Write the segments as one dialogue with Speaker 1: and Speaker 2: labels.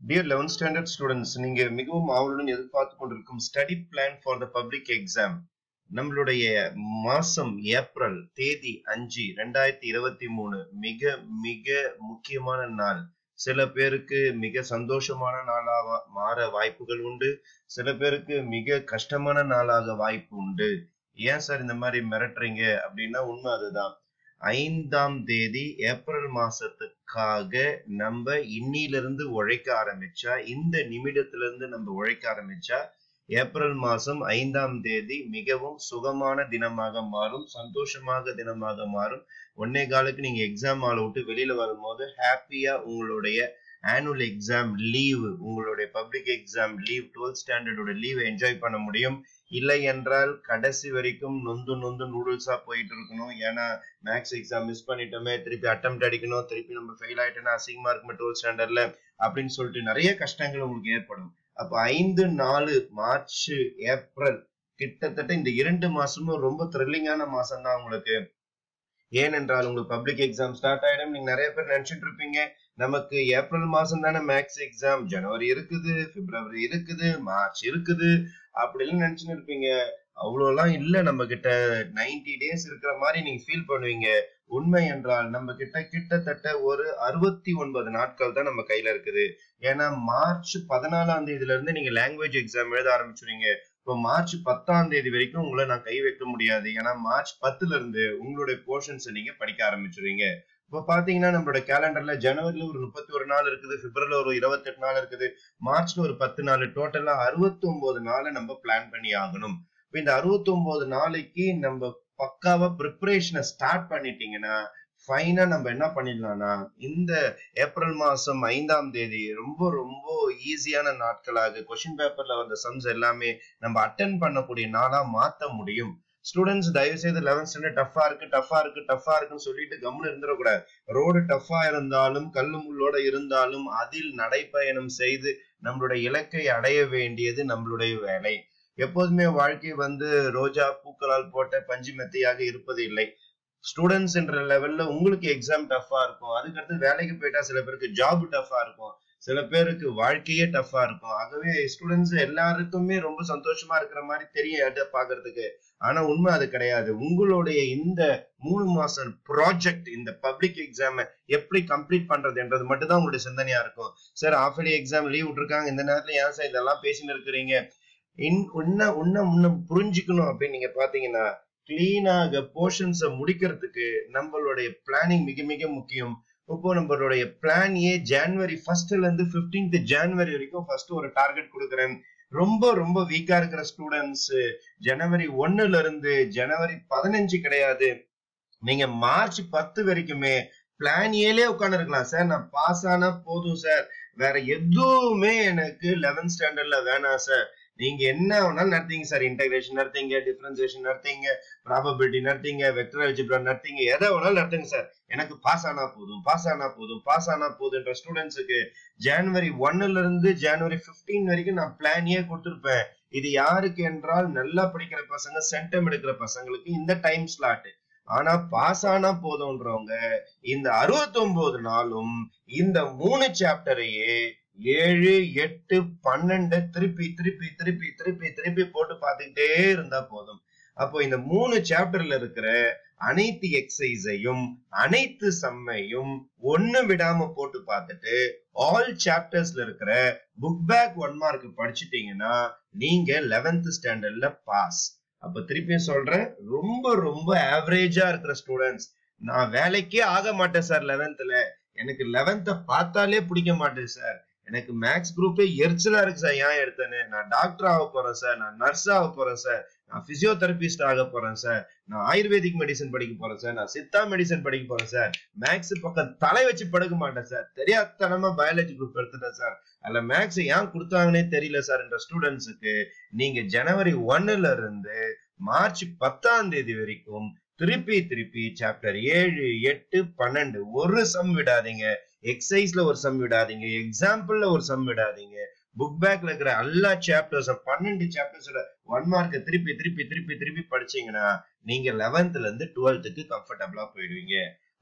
Speaker 1: dear eleventh standard students நீங்க மிகவும் ஆவலுடன் எதிர்பார்த்து கொண்டிருக்கும் study plan for the public exam நம்மளுடைய மாசம் ஏப்ரல் தேதி அஞ்சு ரெண்டாயிரத்தி இருபத்தி மூணு மிக மிக முக்கியமான நாள் சில பேருக்கு மிக சந்தோஷமான நாளாக மாற வாய்ப்புகள் உண்டு சில பேருக்கு மிக கஷ்டமான நாளாக வாய்ப்பு உண்டு ஏன் சார் இந்த மாதிரி மிரட்டுறீங்க அப்படின்னா உண்மை அதுதான் ஐந்தாம் தேதி ஏப்ரல் மாசத்துக்காக நம்ம இன்னிலிருந்து உழைக்க ஆரம்பிச்சா இந்த நிமிடத்திலிருந்து நம்ம உழைக்க ஆரம்பிச்சா ஏப்ரல் மாசம் ஐந்தாம் தேதி மிகவும் சுகமான தினமாக மாறும் சந்தோஷமாக தினமாக மாறும் ஒன்னே காலுக்கு நீங்க எக்ஸாம் ஆள விட்டு வெளியில வரும்போது ஹாப்பியா உங்களுடைய ஆனுவல் எக்ஸாம் லீவ் உங்களுடைய பப்ளிக் எக்ஸாம் லீவ் டுவெல்த் ஸ்டாண்டர்டோட லீவ் என்ஜாய் பண்ண முடியும் இல்லை என்றால் கடைசி வரைக்கும் நொந்து நொந்து நூடுல்ஸா போயிட்டு இருக்கணும் ஏன்னா மேக்ஸ் எக்ஸாம் மிஸ் பண்ணிட்டோமே திருப்பி அட்டம் அடிக்கணும் திருப்பி நம்ம ஃபெயில் ஆயிட்டோம்னா அசிங்கமா இருக்குமே டுவெல்த் ஸ்டாண்டர்ட்ல அப்படின்னு சொல்லிட்டு நிறைய கஷ்டங்கள் உங்களுக்கு ஏற்படும் அப்ப ஐந்து நாலு மார்ச் ஏப்ரல் கிட்டத்தட்ட இந்த இரண்டு மாசமும் ரொம்ப த்ரில்லிங்கான மாசம் தான் உங்களுக்கு ஏனென்றால் உங்களுக்கு பப்ளிக் எக்ஸாம் ஸ்டார்ட் ஆயிடும் நீங்க நிறைய பேர் நினைச்சிட்டு இருப்பீங்க நமக்கு ஏப்ரல் மாசம் தானே மேக்ஸ் எக்ஸாம் ஜனவரி இருக்குது பிப்ரவரி இருக்குது மார்ச் இருக்குது அப்படின்னு நினைச்சுன்னு இருப்பீங்க அவ்வளோலாம் இல்ல நம்ம கிட்ட நைன்டி டேஸ் இருக்கிற மாதிரி நீங்க ஃபீல் பண்ணுவீங்க உண்மை என்றால் நம்ம கிட்ட கிட்டத்தட்ட ஒரு அறுபத்தி ஒன்பது நாட்கள் தான் நம்ம கையில இருக்குது ஏன்னா மார்ச் பதினாலாம் தேதியில இருந்து நீங்க லாங்குவேஜ் எக்ஸாம் எழுத ஆரம்பிச்சுருவீங்க இப்போ மார்ச் பத்தாம் தேதி வரைக்கும் உங்களை நான் கை வைக்க முடியாது ஏன்னா மார்ச் பத்துல இருந்து உங்களுடைய போர்ஷன்ஸை நீங்க படிக்க ஆரம்பிச்சிருவீங்க இப்போ பாத்தீங்கன்னா நம்மளோட கேலண்டர்ல ஜனவரில ஒரு முப்பத்தி ஒரு நாள் இருக்குது பிப்ரவரில ஒரு இருபத்தெட்டு நாள் இருக்குது மார்ச்ல ஒரு பத்து நாள் டோட்டலா அறுபத்தி ஒன்பது நாளை நம்ம பிளான் பண்ணி ஆகணும் இப்போ இந்த அறுபத்தி ஒன்பது நாளைக்கு நம்ம பக்காவா ப்ரிப்பரேஷனை ஸ்டார்ட் பண்ணிட்டீங்கன்னா ஃபைனா நம்ம என்ன பண்ணிடலாம்னா இந்த ஏப்ரல் மாசம் ஐந்தாம் தேதி ரொம்ப ரொம்ப ஈஸியான நாட்களாக கொஸ்டின் பேப்பர்ல வந்த சம்ஸ் எல்லாமே நம்ம அட்டன் பண்ணக்கூடிய நாளா மாத்த முடியும் ஸ்டூடெண்ட்ஸ் தயவு செய்து லெவன்த் ஸ்டாண்டர்ட் டஃபா இருக்கு டஃபா இருக்கு டஃபா இருக்குன்னு சொல்லிட்டு கம்னு இருந்துடக்கூடாது ரோடு டஃபா இருந்தாலும் கல்லு முள்ளோட இருந்தாலும் அதில் நடைப்பயணம் செய்து நம்மளுடைய இலக்கை அடைய வேண்டியது நம்மளுடைய வேலை எப்போதுமே வாழ்க்கை வந்து ரோஜா பூக்களால் போட்ட பஞ்சு மெத்தையாக இருப்பது இல்லை ஸ்டூடெண்ட்ஸ் என்ற லெவல்ல உங்களுக்கு எக்ஸாம் டஃபா இருக்கும் அதுக்கடுத்து வேலைக்கு போயிட்டா சில பேருக்கு ஜாப் டஃபா இருக்கும் சில பேருக்கு வாழ்க்கையே டஃபா இருக்கும் ஆகவே ஸ்டூடெண்ட்ஸ் எல்லாருக்குமே ரொம்ப சந்தோஷமா இருக்கிற மாதிரி தெரியும் பாக்குறதுக்கு ஆனா உண்மை அது கிடையாது உங்களுடைய இந்த மூணு மாசம் ப்ராஜெக்ட் இந்த பப்ளிக் எக்ஸாம் எப்படி கம்ப்ளீட் பண்றதுன்றது மட்டும் தான் உங்களுடைய சிந்தனையா இருக்கும் சார் ஆஃப் எக்ஸாம் லீவ் விட்டுருக்காங்க இந்த நேரத்துல ஏன் சார் இதெல்லாம் பேசின்னு இருக்கிறீங்க இன் உன்ன உன்ன முன்ன புரிஞ்சுக்கணும் அப்படின்னு நீங்க பாத்தீங்கன்னா கிளீனாக போர்ஷன்ஸை முடிக்கிறதுக்கு நம்மளுடைய பிளானிங் மிக மிக முக்கியம் இப்போ நம்மளுடைய பிளான் ஏ ஜான்வரி ஃபர்ஸ்ட்ல இருந்து பிப்டீன்த் ஜான்வரி வரைக்கும் ஃபர்ஸ்ட் ஒரு டார்கெட் கொடுக்குறேன் ரொம்ப ரொம்ப வீக்கா இருக்கிற ஸ்டூடெண்ட்ஸ் ஜனவரி ஒன்னுல இருந்து ஜனவரி பதினஞ்சு கிடையாது நீங்க மார்ச் பத்து வரைக்குமே பிளான் ஏலே உட்காந்து இருக்கலாம் சார் நான் பாஸ் ஆனா போதும் சார் வேற எதுவுமே எனக்கு லெவன்த் ஸ்டாண்டர்ட்ல வேணாம் சார் நீங்க என்ன வேணாலும் நடத்தீங்க சார் இன்டகிரேஷன் நடத்தீங்க டிஃபரன்சியேஷன் நடத்தீங்க ப்ராபபிலிட்டி நடத்தீங்க வெக்டர் அல்ஜிப்ரா நடத்தீங்க எதை வேணாலும் நடத்துங்க சார் எனக்கு பாஸ் ஆனா போதும் பாஸ் ஆனா போதும் பாஸ் ஆனா போதுன்ற ஸ்டூடெண்ட்ஸுக்கு ஜனவரி ஒன்னுல இருந்து ஜனவரி பிப்டீன் வரைக்கும் நான் பிளானியே கொடுத்துருப்பேன் இது யாருக்கு என்றால் நல்லா படிக்கிற பசங்க சென்டம் எடுக்கிற பசங்களுக்கு இந்த டைம் ஸ்லாட் ஆனா பாஸ் ஆனா போதும்ன்றவங்க இந்த அறுபத்தி ஒன்பது நாளும் இந்த மூணு சாப்டரையே ஏழு எட்டு பன்னெண்டு திருப்பி திருப்பி திருப்பி திருப்பி திருப்பி போட்டு பார்த்துக்கிட்டே இருந்தா போதும் அப்போ இந்த மூணு சாப்டர்ல இருக்கிற அனைத்து எக்ஸசைஸையும் அனைத்து சம்மையும் ஒண்ணு விடாம போட்டு பார்த்துட்டு ஆல் சாப்டர்ஸ்ல இருக்கிற புக் பேக் ஒன் மார்க் படிச்சுட்டீங்கன்னா நீங்க லெவன்த் ஸ்டாண்டர்ட்ல பாஸ் அப்ப திருப்பியும் சொல்றேன் ரொம்ப ரொம்ப ஆவரேஜா இருக்கிற ஸ்டூடெண்ட்ஸ் நான் வேலைக்கே ஆக மாட்டேன் சார் லெவன்த்ல எனக்கு லெவன்த்த பார்த்தாலே பிடிக்க மாட்டேன் சார் எனக்கு மேக்ஸ் குரூப்பே எரிச்சலா இருக்கு சார் ஏன் எடுத்தேன்னு நான் டாக்டர் ஆக போறேன் சார் நான் நர்ஸ் ஆக போறேன் சார் நான் பிசியோதெரபிஸ்ட் ஆக போறேன் சார் நான் ஆயுர்வேதிக் மெடிசன் படிக்க போறேன் சார் நான் சித்தா மெடிசன் படிக்க போறேன் சார் மேக்ஸ் பக்கம் தலை வச்சு படுக்க மாட்டேன் சார் தெரியாதனமா பயாலஜி குரூப் எடுத்துட்டேன் சார் அதுல மேக்ஸ் ஏன் கொடுத்தாங்கன்னே தெரியல சார் என்ற ஸ்டூடெண்ட்ஸுக்கு நீங்க ஜனவரி ஒன்னுல இருந்து மார்ச் பத்தாம் தேதி வரைக்கும் திருப்பி திருப்பி சாப்டர் ஏழு எட்டு பன்னெண்டு ஒரு சம் விடாதீங்க எக்ஸசைஸ்ல ஒரு சம் விடாதீங்க எக்ஸாம்பிள்ல ஒரு சம் விடாதீங்க புக் பேக்ல இருக்கிற எல்லா சாப்டர்ஸ் பன்னெண்டு சாப்டர்ஸ்ல ஒன் மார்க் திருப்பி திருப்பி திருப்பி திருப்பி படிச்சீங்கன்னா நீங்க லெவன்த்ல இருந்து டுவெல்த்துக்கு கம்ஃபர்டபுளா போயிடுவீங்க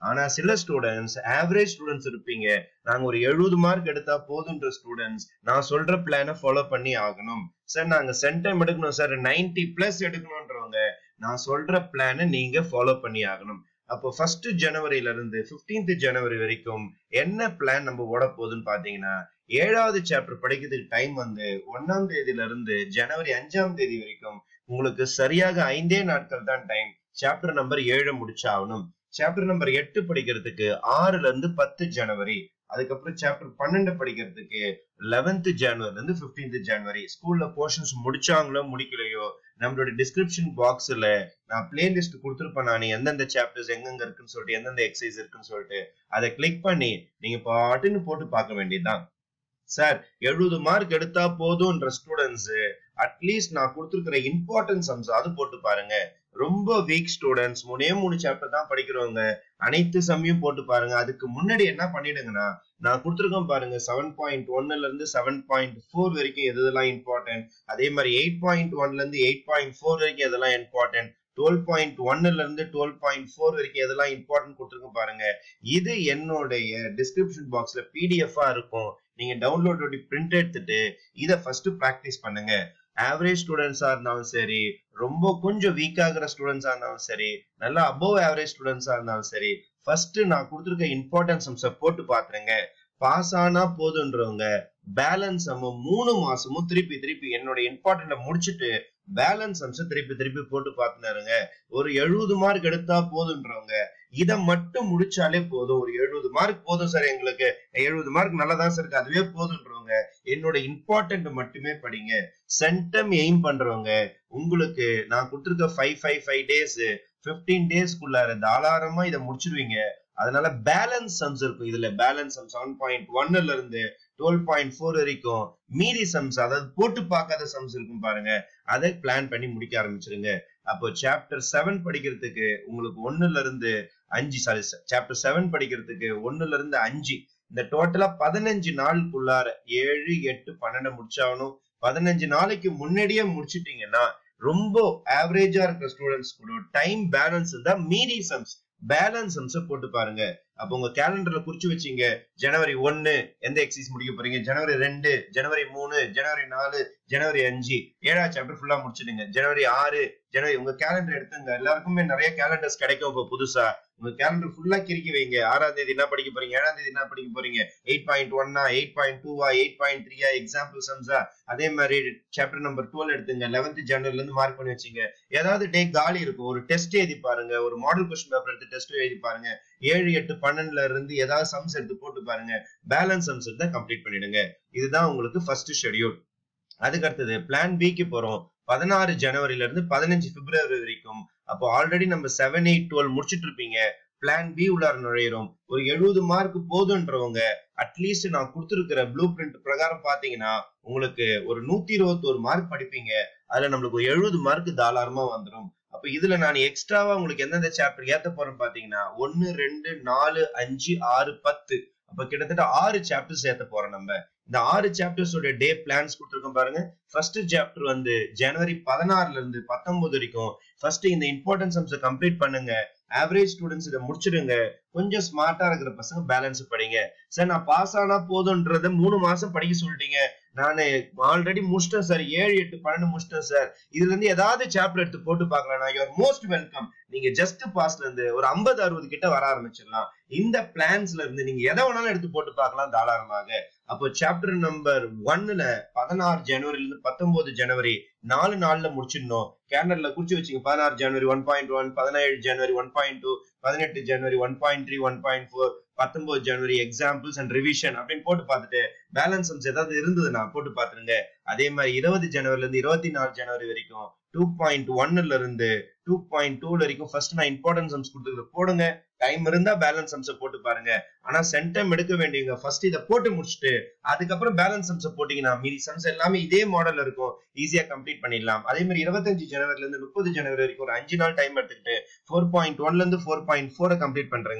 Speaker 1: ஆனா சில ஸ்டூடெண்ட்ஸ் ஆவரேஜ் ஸ்டூடெண்ட்ஸ் இருப்பீங்க நாங்க ஒரு எழுபது மார்க் எடுத்தா போதுன்ற ஸ்டூடெண்ட்ஸ் நான் சொல்ற பிளான ஃபாலோ பண்ணி ஆகணும் சார் நாங்க சென்டம் எடுக்கணும் சார் நைன்டி பிளஸ் எடுக்கணும்ன்றவங்க நான் சொல்ற பிளான நீங்க ஃபாலோ பண்ணி ஆகணும் அப்போ ஃபர்ஸ்ட் ஜனவரில இருந்து பிப்டீன்த் ஜனவரி வரைக்கும் என்ன பிளான் நம்ம ஓட போகுதுன்னு பாத்தீங்கன்னா ஏழாவது சாப்டர் படிக்கிறதுக்கு டைம் வந்து ஒன்னாம் தேதியில இருந்து ஜனவரி அஞ்சாம் தேதி வரைக்கும் உங்களுக்கு சரியாக ஐந்தே நாட்கள் தான் டைம் சாப்டர் நம்பர் ஏழு முடிச்சாகணும் சாப்டர் நம்பர் எட்டு படிக்கிறதுக்கு ஆறுல இருந்து பத்து ஜனவரி அதுக்கப்புறம் சாப்டர் பன்னெண்டு படிக்கிறதுக்கு லெவன்த் ஜனவரில இருந்து பிப்டீன்த் ஜனவரி ஸ்கூல்ல போர்ஷன்ஸ் முடிச்சாங்களோ முடிக்கலையோ நம்மளோட டிஸ்கிரிப்ஷன் பாக்ஸ்ல நான் பிளேலிஸ்ட் கொடுத்துருப்பேன் நான் எந்தெந்த சாப்டர்ஸ் எங்கெங்க இருக்குன்னு சொல்லிட்டு எந்தெந்த எக்ஸசைஸ் இருக்குன்னு சொல்லிட்டு அதை கிளிக் பண்ணி நீங்க பாட்டுன்னு போட்டு பார்க்க வேண்டியதுதான் சார் எழுபது மார்க் எடுத்தா போதும்ன்ற ஸ்டூடெண்ட்ஸ் அட்லீஸ்ட் நான் கொடுத்துருக்கிற இம்பார்ட்டன்ஸ் அம்சம் அது போட்டு பாருங்க ரொம்ப வீக் ஸ்டூடெண்ட்ஸ் மூணே மூணு சாப்டர் தான் படிக்கிறவங்க அனைத்து சமயம் போட்டு பாருங்க அதுக்கு முன்னாடி என்ன பண்ணிடுங்கன்னா நான் கொடுத்துருக்கேன் பாருங்க செவன் பாயிண்ட் ஒன்னுல இருந்து செவன் பாயிண்ட் ஃபோர் வரைக்கும் எது எதெல்லாம் இம்பார்ட்டன்ட் அதே மாதிரி எயிட் பாயிண்ட் ஒன்ல இருந்து எயிட் பாயிண்ட் ஃபோர் வரைக்கும் எதெல்லாம் இம்பார்ட்டன்ட் டுவெல் பாயிண்ட் ஒன்னுல இருந்து டுவெல் பாயிண்ட் ஃபோர் வரைக்கும் எதெல்லாம் இம்பார்ட்டன்ட் கொடுத்துருக்கேன் பாருங்க இது என்னுடைய டிஸ்கிரிப்ஷன் பாக்ஸ்ல பிடிஎஃபா இருக்கும் நீங்க டவுன்லோட் பண்ணி பிரிண்ட் எடுத்துட்டு இதை ஃபர்ஸ்ட் ப்ராக்டிஸ் பண்ணுங்க ஆவரேஜ் ஸ்டூடெண்ட்ஸா இருந்தாலும் சரி ரொம்ப கொஞ்சம் வீக் ஆகுற ஸ்டூடெண்ட்ஸா இருந்தாலும் சரி நல்லா அபவ் ஆவரேஜ் ஸ்டூடெண்ட்ஸா இருந்தாலும் சரி ஃபர்ஸ்ட் நான் கொடுத்துருக்க இம்பார்ட்டன்ஸ் அம்சம் போட்டு பாத்துருங்க பாஸ் ஆனா போதுன்றவங்க பேலன்ஸ் நம்ம மூணு மாசமும் திருப்பி திருப்பி என்னோட இம்பார்ட்டன்ட முடிச்சுட்டு பேலன்ஸ் அம்சம் திருப்பி திருப்பி போட்டு பார்த்துனாருங்க ஒரு எழுபது மார்க் எடுத்தா போதுன்றவங்க இதை மட்டும் முடிச்சாலே போதும் ஒரு எழுபது மார்க் போதும் சார் எங்களுக்கு எழுபது மார்க் நல்லதான் சார் இருக்கு அதுவே போதுன்றவங்க என்னோட இம்பார்ட்டன்ட் மட்டுமே படிங்க சென்டம் எய்ம் பண்றவங்க உங்களுக்கு நான் கொடுத்துருக்க five five five days fifteen டேஸ்க்குள்ளார தாராளமா இதை முடிச்சிருவீங்க அதனால பேலன்ஸ் சம்ஸ் இருக்கும் இதுல பேலன்ஸ் சம் செவன் பாயிண்ட் ஒன்னுல இருந்து டுவெல் பாயிண்ட் ஃபோர் வரைக்கும் மீதி சம்ஸ் அதாவது போட்டு பார்க்காத சம்ஸ் இருக்கும் பாருங்க அதை பிளான் பண்ணி முடிக்க ஆரம்பிச்சிருங்க அப்போ சாப்டர் செவன் படிக்கிறதுக்கு உங்களுக்கு ஒன்னுல இருந்து அஞ்சு சாரி சாப்டர் செவன் படிக்கிறதுக்கு ஒன்னுல இருந்து அஞ்சு இந்த டோட்டலா பதினஞ்சு நாளுக்குள்ளார ஏழு எட்டு பன்னெண்டு முடிச்சாகணும் பதினஞ்சு நாளைக்கு முன்னாடியே முடிச்சிட்டீங்கன்னா ரொம்ப ஆவரேஜா இருக்கிற ஸ்டூடெண்ட்ஸ் கூட டைம் பேலன்ஸ் இருந்தா மீதி சம்ஸ் பேலன்ஸ் சம்ஸ் போட்டு பாருங்க அப்ப உங்க கேலண்டர்ல குறிச்சு வச்சீங்க ஜனவரி ஒன்னு எந்த எக்ஸசைஸ் முடிக்க போறீங்க ஜனவரி ரெண்டு ஜனவரி மூணு ஜனவரி நாலு ஜனவரி அஞ்சு ஏழாவது சாப்டர் ஃபுல்லா முடிச்சிடுங்க ஜனவரி ஆறு ஜனவரி உங்க கேலண்டர் எடுத்துங்க எல்லாருக்குமே நிறைய கேலண்டர்ஸ் கிடைக்கும் இப்போ புதுசா உங்க கேலண்டர் ஃபுல்லா கிறுக்கி வைங்க ஆறாம் தேதி என்ன படிக்க போறீங்க ஏழாம் தேதி என்ன படிக்க போறீங்க எயிட் பாயிண்ட் ஒன்னா எயிட் பாயிண்ட் டூவா எயிட் பாயிண்ட் த்ரீயா எக்ஸாம்பிள் சம்ஸா அதே மாதிரி சாப்டர் நம்பர் டுவெல் எடுத்துங்க லெவன்த் ஜனவரில இருந்து மார்க் பண்ணி வச்சுங்க ஏதாவது டே காலி இருக்கும் ஒரு டெஸ்ட் எழுதி பாருங்க ஒரு மாடல் கொஸ்டின் பேப்பர் எடுத்து டெஸ்ட் எழுதி பாருங்க ஏழு எட்டு பன்னெண்டுல இருந்து ஏதாவது சம்ஸ் எடுத்து போட்டு பாருங்க பேலன்ஸ் சம்ஸ் எடுத்தா கம்ப்ளீட் பண்ணிடுங்க இதுதான் உங்களுக்கு ஃபர்ஸ்ட் ஷெடியூல் அதுக்கு அடுத்தது பிளான் பிக்கு போறோம் பதினாறு ஜனவரில இருந்து பதினஞ்சு பிப்ரவரி வரைக்கும் அப்போ ஆல்ரெடி நம்ம செவன் எயிட் டுவெல் முடிச்சிட்டு இருப்பீங்க பிளான் பி உள்ளார நுழையிறோம் ஒரு எழுபது மார்க் போதுன்றவங்க அட்லீஸ்ட் நான் கொடுத்துருக்கிற ப்ளூ பிரிண்ட் பிரகாரம் பாத்தீங்கன்னா உங்களுக்கு ஒரு நூத்தி இருபத்தோரு மார்க் படிப்பீங்க அதுல நம்மளுக்கு ஒரு எழுபது மார்க் தாராளமா வந்துடும் அப்ப இதுல நான் எக்ஸ்ட்ராவா உங்களுக்கு எந்தெந்த சாப்டர் ஏத்த போறேன் பாத்தீங்கன்னா ஒன்னு ரெண்டு நாலு அஞ்சு ஆறு பத்து அப்ப கிட்டத்தட்ட ஆறு சாப்டர்ஸ் ஏத்த போறோம் நம்ம இந்த ஆறு சாப்டர்ஸோட டே பிளான்ஸ் கொடுத்துருக்கோம் பாருங்க ஃபர்ஸ்ட் சாப்டர் வந்து ஜனவரி பதினாறுல இருந்து பத்தொன்பது வரைக்கும் ஃபர்ஸ்ட் இந்த இம்பார்ட்டன்ஸ் அம்ச கம்ப்ளீட் பண்ணுங்க ஆவரேஜ் ஸ்டூடெண்ட்ஸ் இதை முடிச்சிடுங்க கொஞ்சம் ஸ்மார்ட்டா இருக்கிற பசங்க பேலன்ஸ் படிங்க சார் நான் பாஸ் ஆனா போதும்ன்றத மூணு மாசம் படிக்க சொல்லிட்டீங்க நான் ஆல்ரெடி முடிச்சிட்டேன் சார் ஏழு எட்டு பன்னெண்டு முடிச்சிட்டேன் சார் இதுல இருந்து ஏதாவது சாப்டர் எடுத்து போட்டு பார்க்கலாம் நான் யூஆர் மோஸ்ட் வெல்கம் நீங்க ஜஸ்ட் பாஸ்ல இருந்து ஒரு ஐம்பது அறுபது கிட்ட வர ஆரம்பிச்சிடலாம் இந்த பிளான்ஸ்ல இருந்து நீங்க எதை வேணாலும் எடுத்து போட்டு பார்க்கலாம் தாராளமாக அப்போ சாப்டர் நம்பர் ஒன்னுல பதினாறு ஜனவரில இருந்து பத்தொன்பது ஜனவரி நாலு நாள்ல முடிச்சிடணும் கேலண்டர்ல குறிச்சு வச்சுங்க பதினாறு ஜனவரி ஒன் பாயிண்ட் ஒன் பதினேழு ஜனவரி ஒன் பாயிண்ட் டூ பதினெட்டு ஜனவரி one point three one point four பத்தொன்பது ஜனவரி எக்ஸாம்பிள்ஸ் அண்ட் ரிவிஷன் அப்படின்னு போட்டு பார்த்துட்டு பேலன்ஸ் சம்ஸ் ஏதாவது இருந்ததுன்னா போட்டு பார்த்துருங்க அதே மாதிரி இருபது ஜனவரில இருந்து இருபத்தி நாலு ஜனவரி வரைக்கும் டூ பாயிண்ட் ஒன்னுல இருந்து டூ பாயிண்ட் டூல வரைக்கும் ஃபர்ஸ்ட் நான் இம்பார்ட்டன்ஸ் சம்ஸ் கொடுத்துருக்க போடுங்க டைம் இருந்தா பேலன்ஸ் சம்ஸ போட்டு பாருங்க ஆனா சென்டம் எடுக்க வேண்டியவங்க ஃபர்ஸ்ட் இதை போட்டு முடிச்சுட்டு அதுக்கப்புறம் பேலன்ஸ் சம்ஸ போட்டீங்கன்னா மீதி சம்ஸ் எல்லாமே இதே மாடல்ல இருக்கும் ஈஸியா கம்ப்ளீட் பண்ணிடலாம் அதே மாதிரி இருபத்தஞ்சு ஜனவரில இருந்து முப்பது ஜனவரி வரைக்கும் ஒரு அஞ்சு நாள் டைம் எடுத்துக்கிட்டு ஃபோர் பாயிண்ட் ஒன்ல இருந்து ஃபோர் பாயிண்ட் ஃபோரை கம்ப்ளீட் பண்றேங்க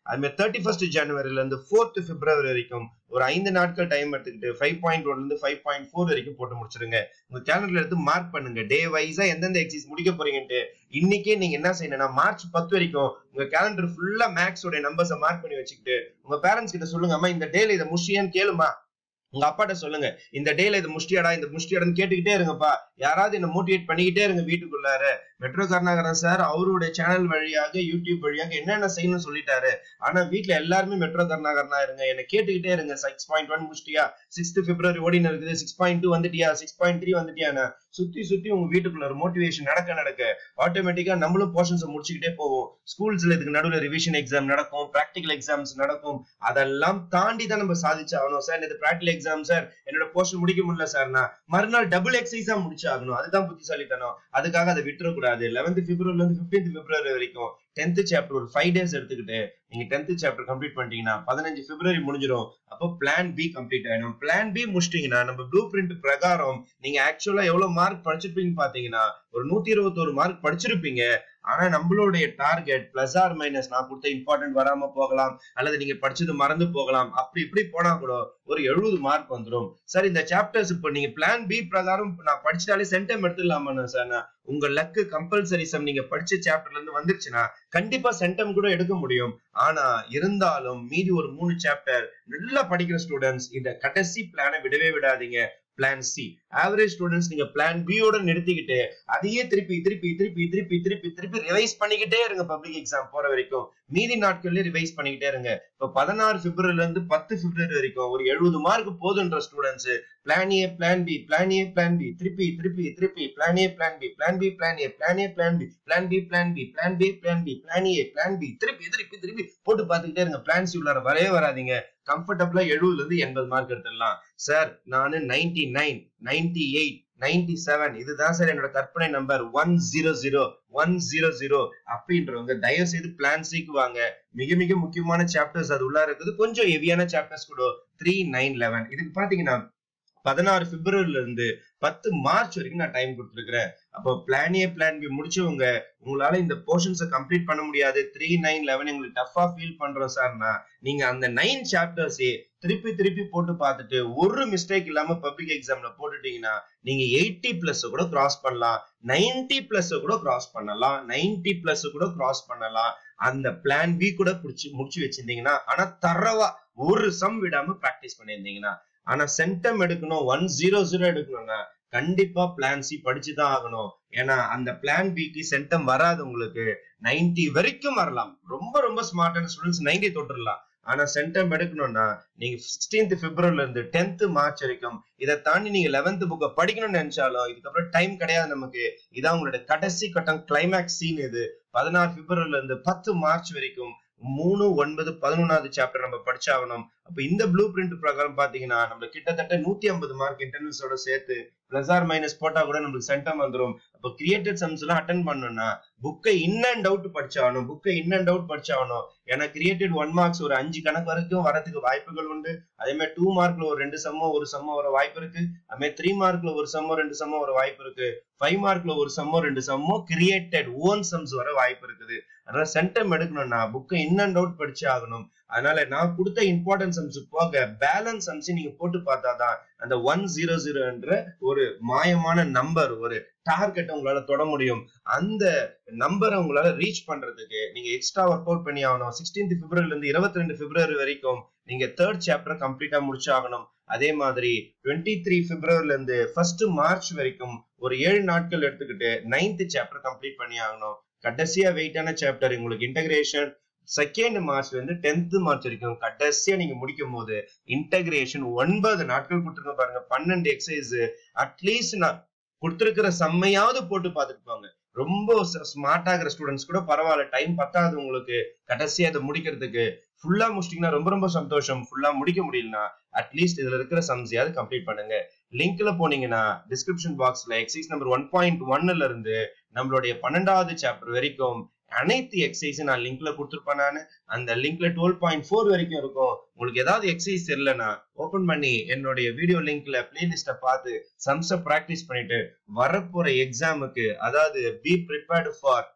Speaker 1: அது மாதிரி தேர்ட்டி ஃபர்ஸ்ட் ஜனவரில இருந்து ஃபோர்த் பிப்ரவரி வரைக்கும் ஒரு ஐந்து நாட்கள் டைம் எடுத்துக்கிட்டு ஃபைவ் பாயிண்ட் ஒன்ல இருந்து ஃபைவ் பாயிண்ட் ஃபோர் வரைக்கும் போட்டு முடிச்சிருங்க உங்க கேலண்டர்ல எடுத்து மார்க் பண்ணுங்க டே வைஸா எந்தெந்த எக்ஸசைஸ் முடிக்க போறீங்கன்ட்டு இன்னைக்கே நீங்க என்ன செய்யணும்னா மார்ச் பத்து வரைக்கும் உங்க கேலண்டர் ஃபுல்லா மேக்ஸோட நம்பர்ஸை மார்க் பண்ணி வச்சுக்கிட்டு உங்க பேரண்ட்ஸ் கிட்ட சொல்லுங்க அம்மா இந்த டேல இதை முடிச்சியான்னு கேளுமா உங்க அப்பாட்ட சொல்லுங்க இந்த டேல இது முஷ்டியாடா இந்த முஷ்டியாடான்னு கேட்டுக்கிட்டே இருங்கப்பா யாராவது என்ன மோட்டிவேட் பண்ணிக்கிட்டே இருங்க வீட்டுக்குள்ளார மெட்ரோ கருணாகரன் சார் அவருடைய சேனல் வழியாக யூடியூப் வழியாக என்னென்ன செய்யணும்னு சொல்லிட்டாரு ஆனா வீட்ல எல்லாருமே மெட்ரோ கருணாகரனா இருங்க என்ன கேட்டுக்கிட்டே இருங்க சிக்ஸ் பாயிண்ட் ஒன் முடிச்சிட்டியா சிக்ஸ்த் பிப்ரவரி ஓடினு இருக்குது சிக்ஸ் பாயிண்ட் டூ வந்துட்டியா சிக்ஸ் பாயிண்ட் த்ரீ வந்துட்டியான்னு சுத்தி சுத்தி உங்க வீட்டுக்குள்ள ஒரு மோட்டிவேஷன் நடக்க நடக்க ஆட்டோமேட்டிக்கா நம்மளும் போர்ஷன்ஸ் முடிச்சுக்கிட்டே போவோம் ஸ்கூல்ஸ்ல இதுக்கு நடுவில் ரிவிஷன் எக்ஸாம் நடக்கும் ப்ராக்டிகல் எக்ஸாம்ஸ் நடக்கும் அதெல்லாம் தாண்டி தான் நம்ம சாதிச்சு ஆகணும் சார் இது ப்ராக்டிகல் எக்ஸாம் சார் என்னோட போர்ஷன் முடிக்க முடியல சார்னா மறுநாள் டபுள் எக்ஸசைஸா முடிச்சாகணும் அதுதான் புத்திசாலித்தனம் அதுக்காக அதை விட்டுறக்கூடாது லெவன்த் பிப்ரவரில இருந்து பிப்டீன்த் பிப்ரவரி வரைக்கும் டென்த் சாப்டர் ஒரு ஃபைவ் டேஸ் எடுத்துக்கிட்டு நீங்க டென்த் சாப்டர் கம்ப்ளீட் பண்ணிட்டீங்கன்னா பதினஞ்சு பிப்ரவரி முடிஞ்சிடும் அப்போ பிளான் பி கம்ப்ளீட் ஆயிடும் பிளான் பி முடிச்சிட்டீங்கன்னா நம்ம ப்ளூ பிரிண்ட் பிரகாரம் நீங்க ஆக்சுவலா எவ்வளவு மார்க் படிச்சிருப்பீங்கன்னு பாத்தீங்கன்னா ஒரு நூத்தி இருபத்தோரு மார்க் படிச்சிருப்பீங்க ஆனா நம்மளுடைய டார்கெட் பிளஸ் ஆர் மைனஸ் நான் கொடுத்த இம்பார்ட்டன்ட் வராம போகலாம் அல்லது நீங்க படிச்சது மறந்து போகலாம் அப்படி இப்படி போனா கூட ஒரு எழுபது மார்க் வந்துடும் சார் இந்த சாப்டர்ஸ் இப்போ நீங்க பிளான் பி பிரகாரம் நான் படிச்சிட்டாலே சென்டம் எடுத்துடலாமா சார் நான் உங்க லக்கு கம்பல்சரி சம் நீங்க படிச்ச சாப்டர்ல இருந்து வந்துருச்சுன்னா கண்டிப்பா சென்டம் கூட எடுக்க முடியும் ஆனா இருந்தாலும் மீதி ஒரு மூணு சாப்டர் நல்லா படிக்கிற ஸ்டூடெண்ட்ஸ் இந்த கடைசி பிளானை விடவே விடாதீங்க பிளான் சி ஆவரேஜ் ஸ்டூடெண்ட்ஸ் நீங்க பிளான் பியோட நிறுத்திக்கிட்டு அதையே திருப்பி திருப்பி திருப்பி திருப்பி திருப்பி திருப்பி ரிவைஸ் பண்ணிக்கிட்டே இருங்க பப்ளிக் எக்ஸாம் போற வரைக்கும் மீதி நாட்கள்லயே ரிவைஸ் பண்ணிக்கிட்டே இருங்க இப்ப பதினாறு பிப்ரவரில இருந்து பத்து பிப்ரவரி வரைக்கும் ஒரு எழுபது மார்க் போதுன்ற students plan A plan B plan A plan B திருப்பி திருப்பி திருப்பி plan A plan B plan B plan A plan A plan B plan B plan B plan B plan B plan A plan B திருப்பி திருப்பி திருப்பி போட்டு பார்த்துக்கிட்டே இருங்க plan C உள்ளார வரவே வராதீங்க கம்ஃபர்டபுளா எழுபதுல இருந்து எண்பது மார்க் எடுத்துடலாம் சார் நானு ninety nine ninety eight ninety seven இதுதான் சார் என்னோட கற்பனை number one zero zero one zero zero அப்படின்றவங்க தயவு செய்து பிளான் சிக்கு வாங்க மிக மிக முக்கியமான சாப்டர்ஸ் அது உள்ள இருக்குது கொஞ்சம் ஹெவியான சாப்டர்ஸ் கூட த்ரீ நைன் லெவன் இதுக்கு பாத்தீங்கன்னா பதினாறு பிப்ரவரில இருந்து பத்து மார்ச் வரைக்கும் நான் டைம் கொடுத்துருக்கிறேன் அப்போ பிளான் ஏ பிளான் பி முடிச்சவங்க உங்களால இந்த போர்ஷன்ஸை கம்ப்ளீட் பண்ண முடியாது த்ரீ நைன் லெவன் எங்களுக்கு டஃபா ஃபீல் பண்றோம் சார்னா நீங்க அந்த நைன் சாப்டர்ஸே திருப்பி திருப்பி போட்டு பார்த்துட்டு ஒரு மிஸ்டேக் இல்லாம பப்ளிக் எக்ஸாம்ல போட்டுட்டீங்கன்னா நீங்க எயிட்டி பிளஸ் கூட கிராஸ் பண்ணலாம் நைன்டி பிளஸ் கூட கிராஸ் பண்ணலாம் நைன்டி பிளஸ் கூட கிராஸ் பண்ணலாம் அந்த பிளான் பி கூட புடிச்சு முடிச்சு வச்சிருந்தீங்கன்னா ஆனா தரவா ஒரு சம் விடாம பிராக்டிஸ் பண்ணியிருந்தீங்கன்னா ஆனா சென்டம் எடுக்கணும் ஒன் ஜீரோ ஜீரோ எடுக்கணும்னா கண்டிப்பா பிளான் சி படிச்சுதான் ஆகணும் ஏன்னா அந்த பிளான் பிக்கு சென்டம் வராது உங்களுக்கு நைன்டி வரைக்கும் வரலாம் ரொம்ப ரொம்ப ஸ்மார்ட்டான ஸ்டூடெண்ட்ஸ் நைன்டி தொட்டுடலாம் ஆனா சென்டம் எடுக்கணும்னா நீங்க சிக்ஸ்டீன்த் பிப்ரவரில இருந்து டென்த் மார்ச் வரைக்கும் இதை தாண்டி நீங்க லெவன்த் புக்கை படிக்கணும்னு நினைச்சாலும் இதுக்கப்புறம் டைம் கிடையாது நமக்கு இதான் உங்களோட கடைசி கட்டம் கிளைமேக்ஸ் சீன் இது பதினாறு பிப்ரவரில இருந்து பத்து மார்ச் வரைக்கும் மூணு ஒன்பது பதினொன்னாவது சாப்டர் நம்ம படிச்சாகணும் அப்ப இந்த ப்ளூ பிரிண்ட் பிரகாரம் பாத்தீங்கன்னா நம்ம கிட்டத்தட்ட நூத்தி ஐம்பது மார்க் இன்டர்னல்ஸோட சேர்த்து பிளஸ் ஆர் மைனஸ் போட்டா கூட நம்மளுக்கு சென்டம் வந்துடும் அப்ப கிரியேட்டட் சம்ஸ் எல்லாம் அட்டன் பண்ணணும்னா புக்கை இன் அண்ட் அவுட் படிச்சாகணும் புக்கை இன் அண்ட் அவுட் படிச்சாகணும் ஏன்னா கிரியேட்டட் ஒன் மார்க்ஸ் ஒரு அஞ்சு கணக்கு வரைக்கும் வரதுக்கு வாய்ப்புகள் உண்டு அதே மாதிரி டூ மார்க்ல ஒரு ரெண்டு சம்மோ ஒரு சம்மோ வர வாய்ப்பு இருக்கு அதே மாதிரி த்ரீ மார்க்ல ஒரு சம்மோ ரெண்டு சம்மோ வர வாய்ப்பு இருக்கு ஃபைவ் மார்க்ல ஒரு சம்மோ ரெண்டு சம்மோ கிரியேட்டட் ஓன் சம்ஸ் வர வாய்ப்பு இருக்குது அதனால சென்டம் எடுக்கணும்னா புக்கை இன் அண்ட் அவுட் படிச்சு ஆகணும் அதனால நான் கொடுத்த இம்பார்ட்டன்ட் சம்ஸ் போக பேலன்ஸ் சம்ஸ் நீங்க போட்டு பார்த்தாதான் அந்த ஒன் ஜீரோ ஜீரோன்ற ஒரு மாயமான நம்பர் ஒரு டார்கெட் உங்களால தொட முடியும் அந்த நம்பரை உங்களால ரீச் பண்றதுக்கு நீங்க எக்ஸ்ட்ரா ஒர்க் அவுட் பண்ணி ஆகணும் சிக்ஸ்டீன்த் பிப்ரவரில இருந்து இருபத்தி ரெண்டு பிப்ரவரி வரைக்கும் நீங்க தேர்ட் சாப்டர் கம்ப்ளீட்டா முடிச்சு ஆகணும் அதே மாதிரி டுவெண்ட்டி த்ரீ பிப்ரவரில இருந்து ஃபர்ஸ்ட் மார்ச் வரைக்கும் ஒரு ஏழு நாட்கள் எடுத்துக்கிட்டு நைன்த் சாப்டர் கம்ப்ளீட் பண்ணி ஆகணும் கடைசியா வெயிட்டான சாப்டர் உங்களுக்கு இன்டகிரேஷன் செகண்ட் மார்ச்ல இருந்து டென்த் மார்ச் வரைக்கும் கடைசியா நீங்க முடிக்கும் போது இன்டகிரேஷன் ஒன்பது நாட்கள் கொடுத்துருங்க பாருங்க பன்னெண்டு எக்ஸசைஸ் அட்லீஸ்ட் நான் கொடுத்துருக்கிற செம்மையாவது போட்டு பார்த்துட்டு போங்க ரொம்ப ஸ்மார்ட் ஆகிற ஸ்டூடெண்ட்ஸ் கூட பரவாயில்ல டைம் பத்தாது உங்களுக்கு கடைசியா அதை முடிக்கிறதுக்கு ஃபுல்லா முடிச்சிட்டீங்கன்னா ரொம்ப ரொம்ப சந்தோஷம் ஃபுல்லா முடிக்க முடியலனா அட்லீஸ்ட் இதுல இருக்கிற சம்ஸையாவது கம்ப்ளீட் பண்ணுங்க லிங்க்ல போனீங்கன்னா டிஸ்கிரிப்ஷன் பாக்ஸ்ல எக்ஸசைஸ் நம்பர் ஒன் பாயிண்ட் ஒன்னுல இருந்து நம்மளுடைய பன்னெண்டாவது சாப்டர் வரைக்கும் அனைத்து எக்ஸசைஸும் நான் லிங்க்ல கொடுத்துருப்பேன் நான் அந்த லிங்க்ல டுவெல் பாயிண்ட் ஃபோர் வரைக்கும் இருக்கும் உங்களுக்கு ஏதாவது எக்ஸசைஸ் தெரியலனா ஓபன் பண்ணி என்னுடைய வீடியோ லிங்க்ல பிளேலிஸ்ட பார்த்து சம்ஸ பிராக்டிஸ் பண்ணிட்டு வரப்போற எக்ஸாமுக்கு அதாவது பி ப்ரிப்பேர்டு ஃபார்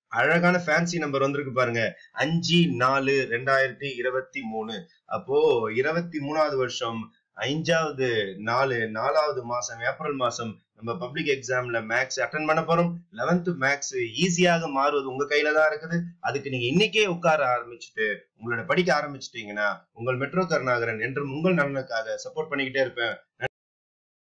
Speaker 1: அழகான ஃபேன்சி நம்பர் வந்திருக்கு பாருங்க அஞ்சு நாலு ரெண்டாயிரத்தி இருபத்தி மூணு அப்போ இருபத்தி மூணாவது வருஷம் ஐந்தாவது நாலு நாலாவது மாசம் ஏப்ரல் மாசம் நம்ம பப்ளிக் எக்ஸாம்ல மேக்ஸ் அட்டன் பண்ண போறோம் லெவன்த் மேக்ஸ் ஈஸியாக மாறுவது உங்க கையில தான் இருக்குது அதுக்கு நீங்க இன்னைக்கே உட்கார ஆரம்பிச்சுட்டு உங்களோட படிக்க ஆரம்பிச்சிட்டீங்கன்னா உங்கள் மெட்ரோ கருணாகரன் என்றும் உங்கள் நலனுக்காக சப்போர்ட் பண்ணிக்கிட்டே இருப்பேன்